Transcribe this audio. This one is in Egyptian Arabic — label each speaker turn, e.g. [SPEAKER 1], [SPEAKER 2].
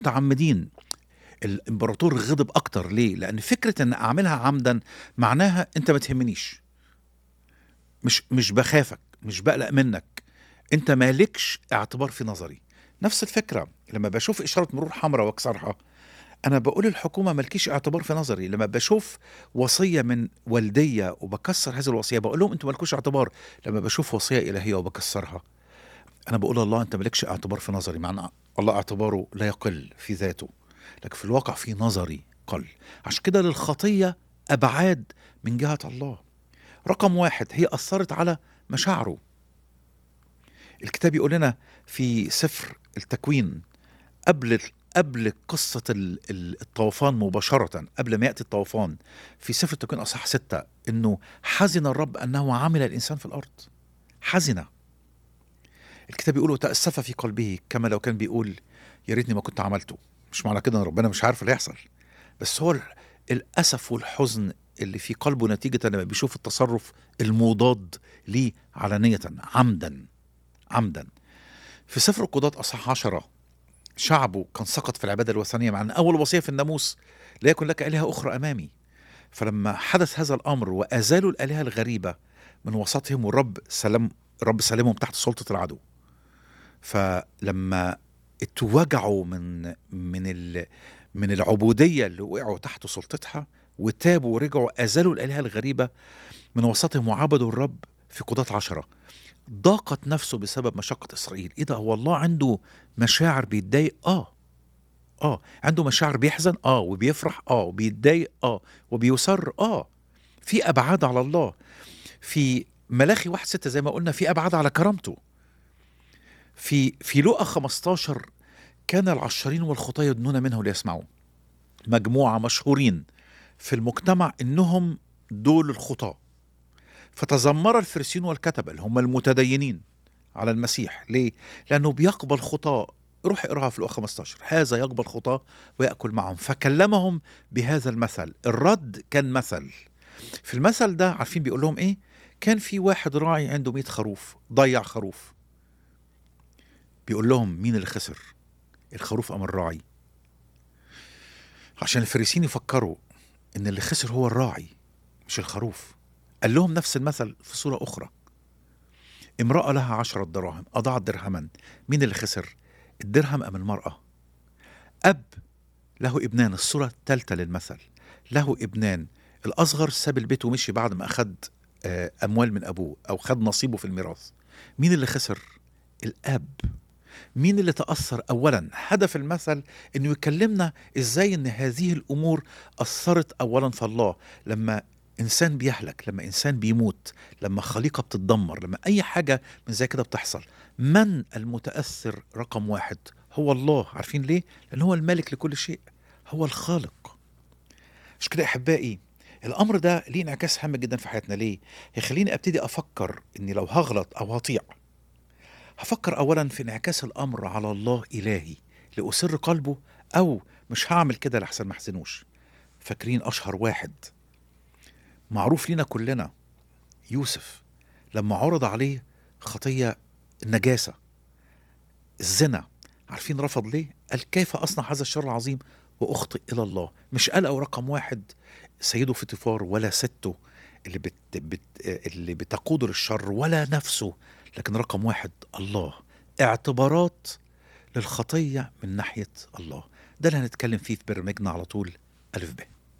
[SPEAKER 1] متعمدين الامبراطور غضب اكتر ليه لان فكره ان اعملها عمدا معناها انت ما تهمنيش مش مش بخافك مش بقلق منك انت مالكش اعتبار في نظري نفس الفكره لما بشوف اشاره مرور حمراء واكسرها انا بقول الحكومه مالكيش اعتبار في نظري لما بشوف وصيه من والديه وبكسر هذه الوصيه بقول لهم انتوا مالكوش اعتبار لما بشوف وصيه الهيه وبكسرها انا بقول الله انت مالكش اعتبار في نظري معنى الله اعتباره لا يقل في ذاته لكن في الواقع في نظري قل عشان كده للخطيه ابعاد من جهه الله رقم واحد هي اثرت على مشاعره الكتاب يقول لنا في سفر التكوين قبل قبل قصة ال- ال- الطوفان مباشرة قبل ما يأتي الطوفان في سفر التكوين أصحاح ستة إنه حزن الرب أنه عمل الإنسان في الأرض حزن الكتاب بيقول وتأسف في قلبه كما لو كان بيقول يا ريتني ما كنت عملته مش معنى كده ان ربنا مش عارف اللي هيحصل بس هو ال- الاسف والحزن اللي في قلبه نتيجه لما بيشوف التصرف المضاد ليه علانيه عمدا عمدا في سفر القضاة اصحاح عشرة شعبه كان سقط في العباده الوثنيه مع ان اول وصيه في الناموس لا يكن لك الهه اخرى امامي فلما حدث هذا الامر وازالوا الالهه الغريبه من وسطهم والرب سلم الرب سلمهم تحت سلطه العدو فلما اتوجعوا من من ال من العبوديه اللي وقعوا تحت سلطتها وتابوا ورجعوا ازالوا الالهه الغريبه من وسطهم وعبدوا الرب في قضاة عشرة ضاقت نفسه بسبب مشقة إسرائيل إيه ده هو الله عنده مشاعر بيتضايق آه آه عنده مشاعر بيحزن آه وبيفرح آه وبيتضايق آه وبيسر آه في أبعاد على الله في ملاخي واحد ستة زي ما قلنا في أبعاد على كرامته في في لقا 15 كان العشارين والخطاة يدنون منه ليسمعوا مجموعة مشهورين في المجتمع إنهم دول الخطاة فتذمر الفريسيون والكتبة اللي هم المتدينين على المسيح ليه؟ لأنه بيقبل خطاة روح اقراها في لقا 15 هذا يقبل خطاة ويأكل معهم فكلمهم بهذا المثل الرد كان مثل في المثل ده عارفين بيقول لهم ايه كان في واحد راعي عنده 100 خروف ضيع خروف بيقول لهم مين اللي خسر الخروف ام الراعي عشان الفريسيين يفكروا ان اللي خسر هو الراعي مش الخروف قال لهم نفس المثل في صورة أخرى امرأة لها عشرة دراهم أضاعت درهما مين اللي خسر الدرهم أم المرأة أب له ابنان الصورة الثالثة للمثل له ابنان الأصغر ساب البيت ومشي بعد ما أخد آه، أموال من أبوه أو خد نصيبه في الميراث مين اللي خسر الأب مين اللي تأثر أولا هدف المثل أنه يكلمنا إزاي أن هذه الأمور أثرت أولا في الله لما إنسان بيهلك لما إنسان بيموت لما خليقة بتتدمر لما أي حاجة من زي كده بتحصل من المتأثر رقم واحد هو الله عارفين ليه؟ لأن هو المالك لكل شيء هو الخالق مش كده يا أحبائي الأمر ده ليه انعكاس هام جدا في حياتنا ليه؟ هيخليني أبتدي أفكر إني لو هغلط أو هطيع هفكر اولا في انعكاس الامر على الله الهي لاسر قلبه او مش هعمل كده لحسن ما احزنوش فاكرين اشهر واحد معروف لينا كلنا يوسف لما عرض عليه خطيه النجاسه الزنا عارفين رفض ليه قال كيف اصنع هذا الشر العظيم واخطئ الى الله مش قال او رقم واحد سيده فيتيفار ولا سته اللي بت بت اللي بتقوده للشر ولا نفسه لكن رقم واحد الله اعتبارات للخطية من ناحية الله ده اللي هنتكلم فيه في برنامجنا على طول ألف ب